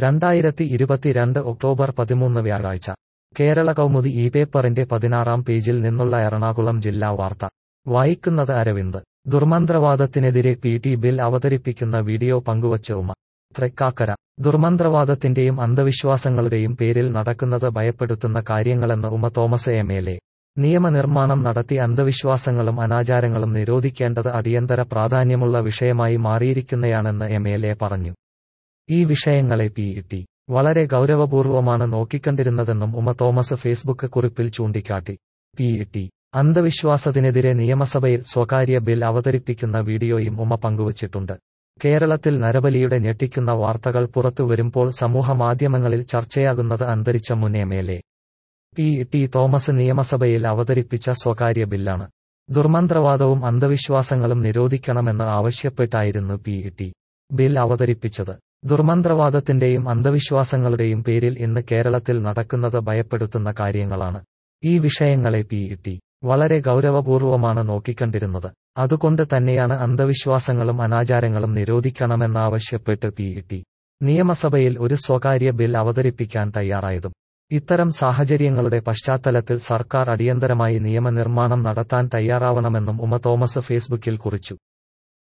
രണ്ടായിരത്തി ഇരുപത്തിരണ്ട് ഒക്ടോബർ പതിമൂന്ന് വ്യാഴാഴ്ച കേരള കൗമുദി ഈ പേപ്പറിന്റെ പതിനാറാം പേജിൽ നിന്നുള്ള എറണാകുളം ജില്ലാ വാർത്ത വായിക്കുന്നത് അരവിന്ദ് ദുർമന്ത്രവാദത്തിനെതിരെ പി ടി ബിൽ അവതരിപ്പിക്കുന്ന വീഡിയോ പങ്കുവച്ച് ഉമ തൃക്കാക്കര ദുർമന്ത്രവാദത്തിന്റെയും അന്ധവിശ്വാസങ്ങളുടെയും പേരിൽ നടക്കുന്നത് ഭയപ്പെടുത്തുന്ന കാര്യങ്ങളെന്ന് Uma Thomas M L A നിയമനിർമ്മാണം നടത്തി അന്ധവിശ്വാസങ്ങളും അനാചാരങ്ങളും നിരോധിക്കേണ്ടത് അടിയന്തര പ്രാധാന്യമുള്ള വിഷയമായി മാറിയിരിക്കുന്നയാണെന്ന് എം എൽ എ പറഞ്ഞു ഈ വിഷയങ്ങളെ പി ടി വളരെ ഗൗരവപൂർവമാണ് നോക്കിക്കണ്ടിരുന്നതെന്നും ഉമ തോമസ് ഫേസ്ബുക്ക് കുറിപ്പിൽ ചൂണ്ടിക്കാട്ടി പി ടി അന്ധവിശ്വാസത്തിനെതിരെ നിയമസഭയിൽ സ്വകാര്യ ബിൽ അവതരിപ്പിക്കുന്ന വീഡിയോയും ഉമ പങ്കുവച്ചിട്ടുണ്ട് കേരളത്തിൽ നരബലിയുടെ ഞെട്ടിക്കുന്ന വാർത്തകൾ പുറത്തുവരുമ്പോൾ സമൂഹമാധ്യമങ്ങളിൽ ചർച്ചയാകുന്നത് അന്തരിച്ച മുൻ M L A P T Thomas നിയമസഭയിൽ അവതരിപ്പിച്ച സ്വകാര്യ ബില്ലാണ് ദുർമന്ത്രവാദവും അന്ധവിശ്വാസങ്ങളും നിരോധിക്കണമെന്ന് ആവശ്യപ്പെട്ടായിരുന്നു പി ടി ബിൽ അവതരിപ്പിച്ചത് ദുർമന്ത്രവാദത്തിന്റെയും അന്ധവിശ്വാസങ്ങളുടെയും പേരിൽ ഇന്ന് കേരളത്തിൽ നടക്കുന്നത് ഭയപ്പെടുത്തുന്ന കാര്യങ്ങളാണ് ഈ വിഷയങ്ങളെ പി ടി വളരെ ഗൗരവപൂർവമാണ് നോക്കിക്കണ്ടിരുന്നത് അതുകൊണ്ട് തന്നെയാണ് അന്ധവിശ്വാസങ്ങളും അനാചാരങ്ങളും നിരോധിക്കണമെന്നാവശ്യപ്പെട്ട് പി ടി നിയമസഭയിൽ ഒരു സ്വകാര്യ ബിൽ അവതരിപ്പിക്കാൻ തയ്യാറായതും ഇത്തരം സാഹചര്യങ്ങളുടെ പശ്ചാത്തലത്തിൽ സർക്കാർ അടിയന്തരമായി നിയമനിർമ്മാണം നടത്താൻ തയ്യാറാവണമെന്നും ഉമ തോമസ് ഫേസ്ബുക്കിൽ കുറിച്ചു